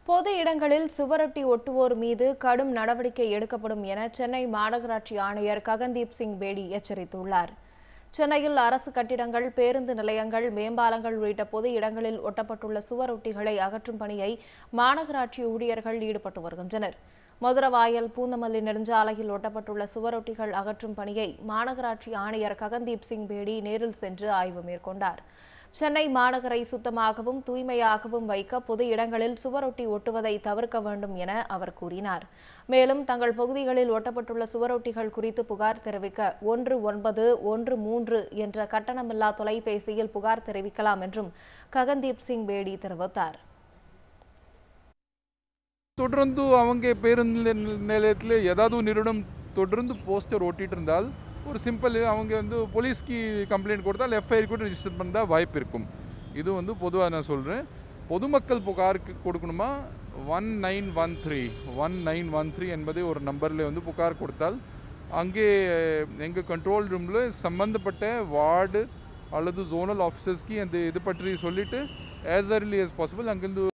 பொது இடங்களில் சுவரொட்டி ஒட்டுவோர் மீது கடும் நடவடிக்கை எடுக்கப்படும் என சென்னை மாநகராட்சி ஆணையர் ககன்தீப் சிங் பேடி எச்சரித்துள்ளார் சென்னையில் அரசு கட்டிடங்கள் பேருந்து நிலையங்கள் மேம்பாலங்கள் உள்ளிட்ட பொது இடங்களில் ஒட்டப்பட்டுள்ள சுவரொட்டிகளை அகற்றும் பணியை மாநகராட்சி ஊழியர்கள் ஈடுபட்டு வருகின்றனர் மதுரவாயல் பூந்தமல்லி நெடுஞ்சாலையில் ஒட்டப்பட்டுள்ள சுவரொட்டிகள் அகற்றும் பணியை மாநகராட்சி ஆணையர் ககன்தீப் சிங் பேடி நேரில் சென்று ஆய்வு மேற்கொண்டார் சென்னை மாநகரை சுத்தமாகவும் தூய்மையாகவும் வைக்க பொது இடங்களில் சுவரொட்டி ஒட்டுவதை தவிர்க்க வேண்டும் என அவர் கூறினார் மேலும் தங்கள் பகுதிகளில் ஒட்டப்பட்டுள்ள சுவரொட்டிகள் குறித்து புகார் தெரிவிக்க ஒன்று ஒன்பது ஒன்று மூன்று என்ற கட்டணமில்லா தொலைபேசியில் புகார் தெரிவிக்கலாம் என்றும் ககன்தீப் சிங் பேடி தெரிவித்தார் தொடர்ந்து அவங்க பேருந்து நில- நிலையத்தில் ஏதாவது நிறுவனம் தொடர்ந்து போஸ்டர் ஓட்டிட்டு இருந்தால் ஒரு சிம்பிள் அவங்க வந்து போலீஸ்க்கு கம்ப்ளைண்ட் கொடுத்தால் எஃப்ஐஆர் கூட ரிஜிஸ்டர் பண்ண வாய்ப்பு இருக்கும் இது வந்து பொதுவாக நான் சொல்கிறேன் பொதுமக்கள் புகாருக்கு கொடுக்கணுமா one nine one three one nine one three என்பது ஒரு நம்பரில் வந்து புகார் கொடுத்தால் அங்கே எங்கள் கண்ட்ரோல் ரூமில் சம்பந்தப்பட்ட வார்டு அல்லது ஜோனல் ஆஃபீஸர்ஸ்க்கு அந்த இது பற்றி சொல்லிவிட்டு ஆஸ் early as possible அங்கேருந்து